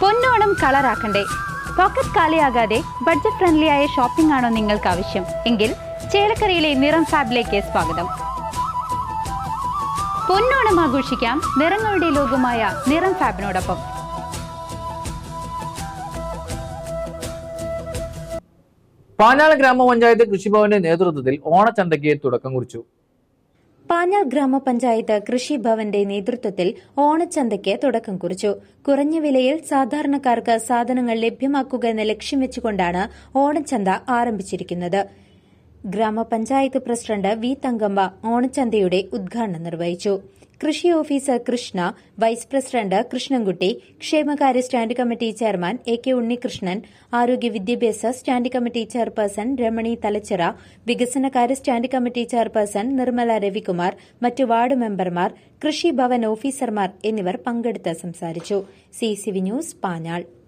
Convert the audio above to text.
പൊന്നോണം കളറാക്കണ്ടേ പോക്കറ്റ് കാലിയാകാതെ budget friendly ആയ ഷോപ്പിംഗ് ആണോ നിങ്ങൾക്ക് ആവശ്യം എങ്കിൽ ചേലക്കരയിലെ നിറം ഫാബിലേക്ക് സ്വാഗതം പൊന്നോണം ആഘോഷിക്കാം നിറങ്ങളുടെ ലോകമായ നിറം ഫാബിനോടൊപ്പം പാഞ്ഞാൾ ഗ്രാമപഞ്ചായത്ത് കൃഷിഭവന്റെ നേതൃത്വത്തിൽ ഓണച്ചന്തയ്ക്ക് തുടക്കം കുറിച്ചു പാഞ്ഞാൾ ഗ്രാമപഞ്ചായത്ത് കൃഷിഭവന്റെ നേതൃത്വത്തിൽ ഓണച്ചന്തയ്ക്ക് തുടക്കം കുറിച്ചു കുറഞ്ഞ വിലയിൽ സാധാരണക്കാർക്ക് സാധനങ്ങൾ ലഭ്യമാക്കുക എന്ന ലക്ഷ്യം വെച്ചുകൊണ്ടാണ് ഓണച്ചന്ത ആരംഭിച്ചിരിക്കുന്നത് ഗ്രാമപഞ്ചായത്ത് പ്രസിഡന്റ് വി തങ്കമ്മ ഓണച്ചന്തയുടെ ഉദ്ഘാടനം നിർവഹിച്ചു കൃഷി officer Krishna vice president Krishnankutty ക്ഷേമകാര്യ stand committee chairman A K Unnikrishnan ആരോഗ്യ വിദ്യാഭ്യാസ stand committee chairperson Ramani Thalachira വികസനകാര്യ stand committee chairperson Nirmala Ravikumar മറ്റ് വാർഡ് മെമ്പർമാർ കൃഷി ഭവൻ ഓഫീസർമാർ എന്നിവർ പങ്കെടുത്ത് സംസാരിച്ചു സി ന്യൂസ് പാഞ്ഞാൾ